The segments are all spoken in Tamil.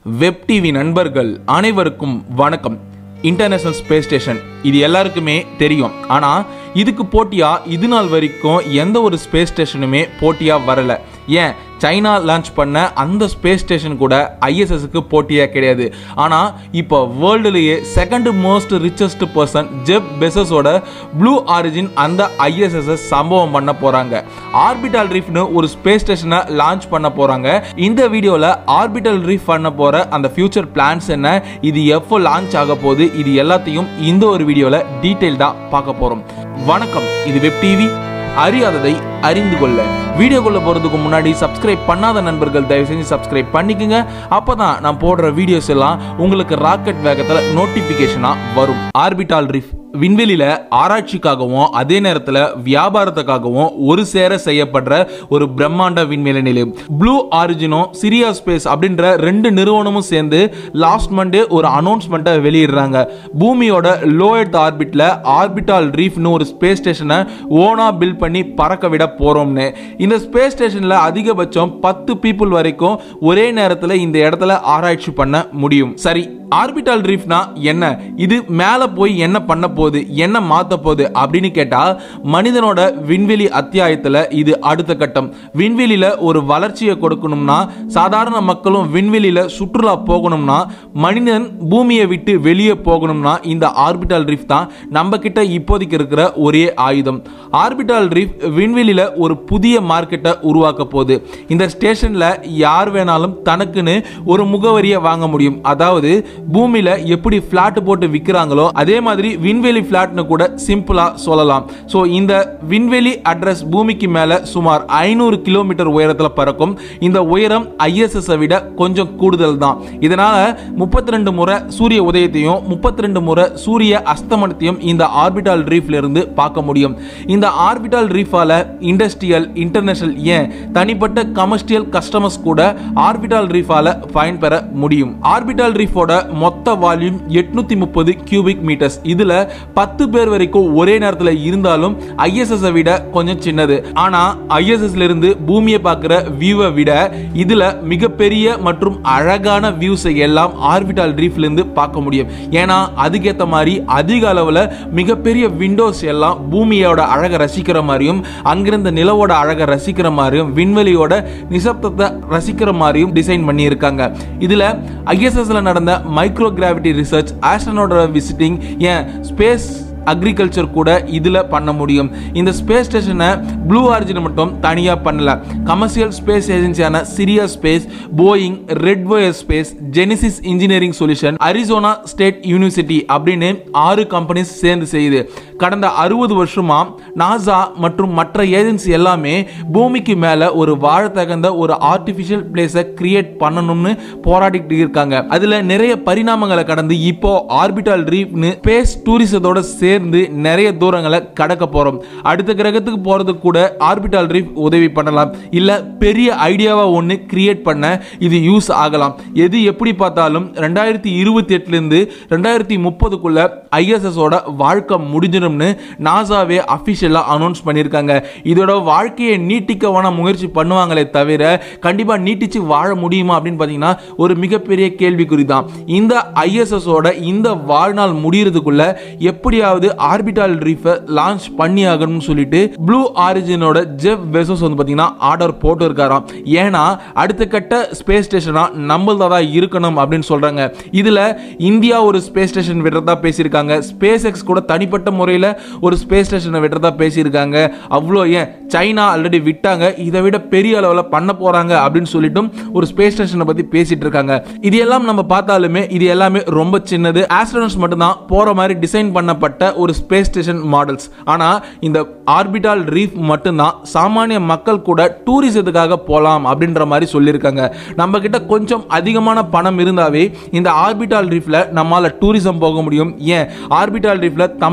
வெப் டிவி நண்பர்கள் அனைவருக்கும் வணக்கம் இன்டர்நேஷனல் ஸ்பேஸ் ஸ்டேஷன் இது எல்லாருக்குமே தெரியும் ஆனால் இதுக்கு போட்டியா இது நாள் வரைக்கும் எந்த ஒரு ஸ்பேஸ் ஸ்டேஷனுமே போட்டியா வரல ஏன் சைனா லான்ச் பண்ண அந்த ஸ்பேஸ் ஸ்டேஷன் கூட ஐஎஸ்எஸ்க்கு போட்டியா கிடையாது ஆனால் இப்போ வேர்ல்டுலேயே second most richest person Jeff பெசஸோட ப்ளூ ஆரிஜின் அந்த ஐஎஸ்எஸ் சம்பவம் பண்ண போறாங்க ஆர்பிட்டால் ரீஃப்னு ஒரு ஸ்பேஸ் ஸ்டேஷனை லான்ச் பண்ண போறாங்க இந்த வீடியோவில் ஆர்பிட்டல் ரீஃப் பண்ண போற அந்த ஃபியூச்சர் பிளான்ஸ் என்ன இது எப்போ லான்ச் ஆக போகுது இது எல்லாத்தையும் இந்த ஒரு வீடியோவில் டீட்டெயில்டாக பார்க்க போறோம் வணக்கம் இது வெப் டிவி அறியாததை அறிந்து கொள்ள வீடியோக்குள்ள போறதுக்கு முன்னாடி சப்ஸ்கிரைப் பண்ணாத நண்பர்கள் தயவு செஞ்சு சப்ஸ்கிரைப் பண்ணிக்கங்க அப்பதான் நான் போடுற வீடியோஸ் எல்லாம் உங்களுக்கு ராக்கெட் வேகத்துல நோட்டிபிகேஷனா வரும் ஆர்பிட்டால் ரிஃப் விண்வெளியில ஆராய்ச்சிக்காகவும் அதே நேரத்தில் வியாபாரத்துக்காகவும் ஒரு சேர செய்யப்படுற ஒரு பிரம்மாண்ட விண்வெளி நிலையம் ப்ளூ ஆரிஜினும் சிரியா ஸ்பேஸ் அப்படின்ற ரெண்டு நிறுவனமும் சேர்ந்து லாஸ்ட் மண்டே ஒரு அனௌன்ஸ்மெண்ட்டை வெளியிடுறாங்க பூமியோட லோ எர்த் ஆர்பிட்ல ஆர்பிட்டால் ரீஃப்னு ஒரு ஸ்பேஸ் ஸ்டேஷனை ஓனா பில்ட் பண்ணி பறக்க விட போறோம்னு இந்த ஸ்பேஸ் ஸ்டேஷன்ல அதிகபட்சம் பத்து பீப்புள் வரைக்கும் ஒரே நேரத்தில் இந்த இடத்துல ஆராய்ச்சி பண்ண முடியும் சரி ஆர்பிட்டால் ரீஃப்னா என்ன இது மேலே போய் என்ன பண்ண போகுது என்ன மாற்ற போகுது அப்படின்னு கேட்டால் மனிதனோட விண்வெளி அத்தியாயத்தில் இது அடுத்த கட்டம் விண்வெளியில் ஒரு வளர்ச்சியை கொடுக்கணும்னா சாதாரண மக்களும் விண்வெளியில் சுற்றுலா போகணும்னா மனிதன் பூமியை விட்டு வெளியே போகணும்னா இந்த ஆர்பிட்டால் ரீஃப் தான் நம்ம கிட்ட இப்போதைக்கு இருக்கிற ஒரே ஆயுதம் ஆர்பிட்டால் ரீஃப் விண்வெளியில் ஒரு புதிய மார்க்கெட்டை உருவாக்க போகுது இந்த ஸ்டேஷனில் யார் வேணாலும் தனக்குன்னு ஒரு முகவரியை வாங்க முடியும் அதாவது பூமியில எப்படி ஃபிளாட் போட்டு விற்கிறாங்களோ அதே மாதிரி விண்வெளி ஃபிளாட்னு கூட சிம்பிளா சொல்லலாம் ஸோ இந்த விண்வெளி அட்ரஸ் பூமிக்கு மேல சுமார் ஐநூறு கிலோமீட்டர் உயரத்தில் பறக்கும் இந்த உயரம் ஐஎஸ்எஸ் விட கொஞ்சம் கூடுதல் தான் இதனால முப்பத்தி ரெண்டு முறை சூரிய உதயத்தையும் முப்பத்தி ரெண்டு முறை சூரிய அஸ்தமனத்தையும் இந்த ஆர்பிட்டால் ரீஃப்ல இருந்து பார்க்க முடியும் இந்த ஆர்பிட்டால் ரீஃபால இண்டஸ்ட்ரியல் இன்டர்நேஷனல் ஏன் தனிப்பட்ட கமர்ஷியல் கஸ்டமர்ஸ் கூட ஆர்பிட்டால் ரீஃபால பயன்பெற முடியும் ஆர்பிட்டால் ரீஃபோட மொத்த வால்யூம் எட்நூத்தி முப்பது கியூபிக் மீட்டர்ஸ் இதுல பத்து பேர் வரைக்கும் ஒரே நேரத்தில் இருந்தாலும் ஐஎஸ்எஸ் விட கொஞ்சம் சின்னது ஆனா ஐஎஸ்எஸ்ல இருந்து பூமியை பார்க்குற வியூவை விட இதுல மிகப்பெரிய மற்றும் அழகான வியூஸை எல்லாம் ஆர்பிட்டால் ரீஃப்ல இருந்து பார்க்க முடியும் ஏன்னா அதுக்கேற்ற மாதிரி அதிக அளவில் மிகப்பெரிய விண்டோஸ் எல்லாம் பூமியோட அழகை ரசிக்கிற மாதிரியும் அங்கிருந்த நிலவோட அழகை ரசிக்கிற மாதிரியும் விண்வெளியோட நிசப்தத்தை ரசிக்கிற மாதிரியும் டிசைன் பண்ணியிருக்காங்க இதுல ஐஎஸ்எஸ்ல நடந்த மைக்ரோ கிராவிட்டி ரிசர்ச் ஆஸ்ட்ரனோட விசிட்டிங் ஏன் ஸ்பேஸ் அக்ரிகல்ச்சர் கூட இதில் பண்ண முடியும் இந்த ஸ்பேஸ் ஸ்டேஷனை ப்ளூ ஆரிஜின் மட்டும் தனியாக பண்ணல கமர்ஷியல் ஸ்பேஸ் ஏஜென்சியான Sierra Space Boeing Redwire Space Genesis Engineering Solution Arizona State University அப்படின்னு ஆறு கம்பெனிஸ் சேர்ந்து செய்யுது கடந்த அறுபது வருஷமா நாசா மற்றும் மற்ற ஏஜென்சி எல்லாமே பூமிக்கு மேலே ஒரு வாழ தகுந்த ஒரு ஆர்டிஃபிஷியல் பிளேஸை கிரியேட் பண்ணணும்னு போராடிட்டு இருக்காங்க அதில் நிறைய பரிணாமங்களை கடந்து இப்போ ஆர்பிட்டால் ரீப்னு ஸ்பேஸ் டூரிசத்தோட சேர்ந்து நிறைய தூரங்களை கடக்க போறோம் அடுத்த கிரகத்துக்கு போறது கூட ஆர்பிட்டால் ரீஃப் உதவி பண்ணலாம் இல்ல பெரிய ஐடியாவா ஒன்று கிரியேட் பண்ண இது யூஸ் ஆகலாம் எது எப்படி பார்த்தாலும் ரெண்டாயிரத்தி இருபத்தி எட்டுல இருந்து ரெண்டாயிரத்தி முப்பதுக்குள்ள ஐஎஸ்எஸோட வாழ்க்கை முடிஞ்சிடும்னு நாசாவே அஃபிஷியலாக அனௌன்ஸ் பண்ணியிருக்காங்க இதோட வாழ்க்கையை நீட்டிக்கவான முயற்சி பண்ணுவாங்களே தவிர கண்டிப்பா நீட்டிச்சு வாழ முடியுமா அப்படின்னு பார்த்தீங்கன்னா ஒரு மிகப்பெரிய கேள்விக்குறி தான் இந்த ஐஎஸ்எஸோட இந்த வாழ்நாள் முடியறதுக்குள்ள எப்படியாவது ஆர்பிட்டால் ரீஃபை லான்ச் பண்ணி ஆகணும்னு சொல்லிட்டு ப்ளூ ஆரிஜினோட ஜெஃப் பெசோஸ் வந்து பார்த்தீங்கன்னா ஆர்டர் போட்டு இருக்காராம் ஏன்னா அடுத்த கட்ட ஸ்பேஸ் ஸ்டேஷனா நம்மளதா தான் இருக்கணும் அப்படின்னு சொல்றாங்க இதுல இந்தியா ஒரு ஸ்பேஸ் ஸ்டேஷன் விடுறதா பேசியிருக்காங்க ஸ்பேஸ் எக்ஸ் கூட தனிப்பட்ட முறையில் ஒரு ஸ்பேஸ் ஸ்டேஷனை விடுறதா பேசியிருக்காங்க அவ்வளோ ஏன் சைனா ஆல்ரெடி விட்டாங்க இதை விட பெரிய அளவில் பண்ண போறாங்க அப்படின்னு சொல்லிட்டும் ஒரு ஸ்பேஸ் ஸ்டேஷனை பத்தி பேசிட்டு இருக்காங்க இது எல்லாம் நம்ம பார்த்தாலுமே இது எல்லாமே ரொம்ப சின்னது ஆஸ்ட்ரோனட்ஸ் மட்டும்தான் போற மாதிரி டிசைன் பண்ணப்பட்ட ஒரு ஸ்பேஸ் ஸ்டேஷன் மாடல்ஸ் ஆனா இந்த ஆர்பிட்டால் ரீஃப் மட்டும்தான் சாமானிய மக்கள் கூட டூரிசத்துக்காக போகலாம் அப்படின்ற மாதிரி சொல்லியிருக்காங்க நம்ம கிட்ட கொஞ்சம் அதிகமான பணம் இருந்தாவே இந்த ஆர்பிட்டால் ரீஃப்ல நம்மால டூரிசம் போக முடியும் ஏன் ஆர்பிட்டால் ரீஃப்ல தமக்குன்னு ஒரு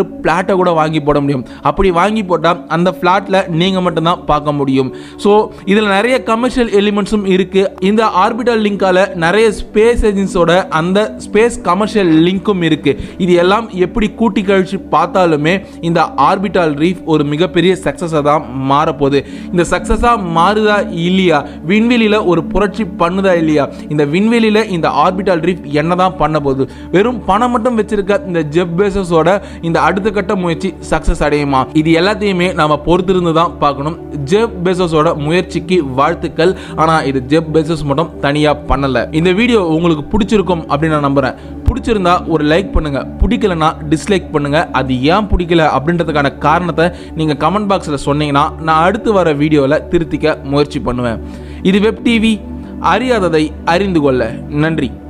ஒரு பிளாட்டை கூட வாங்கி போட முடியும் அப்படி வாங்கி போட்டால் அந்த ஃப்ளாட்டில் நீங்கள் மட்டும்தான் பார்க்க முடியும் ஸோ இதில் நிறைய கமர்ஷியல் எலிமெண்ட்ஸும் இருக்குது இந்த ஆர்பிட்டல் லிங்கால நிறைய ஸ்பேஸ் ஏஜென்ஸோட அந்த ஸ்பேஸ் கமர்ஷியல் லிங்க்கும் இருக்குது இது எல்லாம் எப்படி கூட்டி கழிச்சு பார்த்தாலுமே இந்த ஆர்பிட்டால் ரீஃப் ஒரு மிகப்பெரிய சக்ஸஸாக தான் மாறப்போகுது இந்த சக்ஸஸாக மாறுதா இல்லையா விண்வெளியில் ஒரு புரட்சி பண்ணுதா இல்லையா இந்த விண்வெளியில் இந்த ஆர்பிட்டால் ரீஃப் என்ன தான் பண்ண போகுது வெறும் பணம் மட்டும் வச்சிருக்க இந்த ஜெப் பேசஸோட இந்த அடுத்த கட்ட முயற்சி சக்ஸஸ் அடையுமா இது எல்லாத்தையுமே நாம பொறுத்திருந்து தான் பார்க்கணும் ஜெப் பேசஸோட முயற்சிக்கு வாழ்த்துக்கள் ஆனால் இது ஜெப் பேசஸ் மட்டும் தனியாக பண்ணல இந்த வீடியோ உங்களுக்கு பிடிச்சிருக்கும் அப்படின்னு நான் நம்புறேன் பிடிச்சிருந்தா ஒரு லைக் பண்ணுங்க பிடிக்கலனா டிஸ்லைக் பண்ணுங்க அது ஏன் பிடிக்கல அப்படின்றதுக்கான காரணத்தை நீங்க கமெண்ட் பாக்ஸில் சொன்னீங்கன்னா நான் அடுத்து வர வீடியோவில் திருத்திக்க முயற்சி பண்ணுவேன் இது வெப் டிவி அறியாததை அறிந்து கொள்ள நன்றி